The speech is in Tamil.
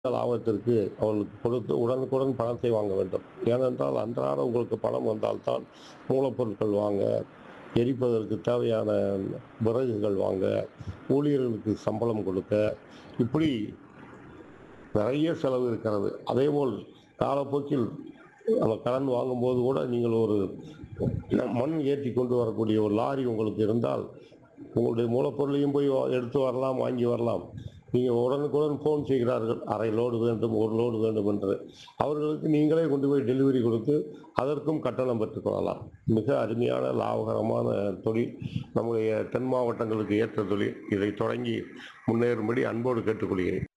லாபத்திற்கு அவர்களுக்கு கொடுத்து உடனுக்குடன் பணத்தை வாங்க வேண்டும் ஏனென்றால் அன்றாட உங்களுக்கு பணம் வந்தால்தான் மூலப்பொருட்கள் வாங்க எரிப்பதற்கு தேவையான விறகுகள் வாங்க ஊழியர்களுக்கு சம்பளம் கொடுக்க இப்படி நிறைய செலவு இருக்கிறது அதேபோல் காலப்போக்கில் நம்ம கடன் வாங்கும்போது கூட நீங்கள் ஒரு மண் ஏற்றி கொண்டு வரக்கூடிய ஒரு லாரி உங்களுக்கு இருந்தால் உங்களுடைய மூலப்பொருளையும் போய் வா- எடுத்து வரலாம் வாங்கி வரலாம் நீங்கள் உடனுக்குடன் ஃபோன் செய்கிறார்கள் அரை லோடு வேண்டும் ஒரு லோடு வேண்டும் என்று அவர்களுக்கு நீங்களே கொண்டு போய் டெலிவரி கொடுத்து அதற்கும் கட்டணம் பெற்றுக்கொள்ளலாம் மிக அருமையான லாபகரமான தொழில் நம்முடைய தென் மாவட்டங்களுக்கு ஏற்ற தொழில் இதை தொடங்கி முன்னேறும்படி அன்போடு கேட்டுக்கொள்கிறேன்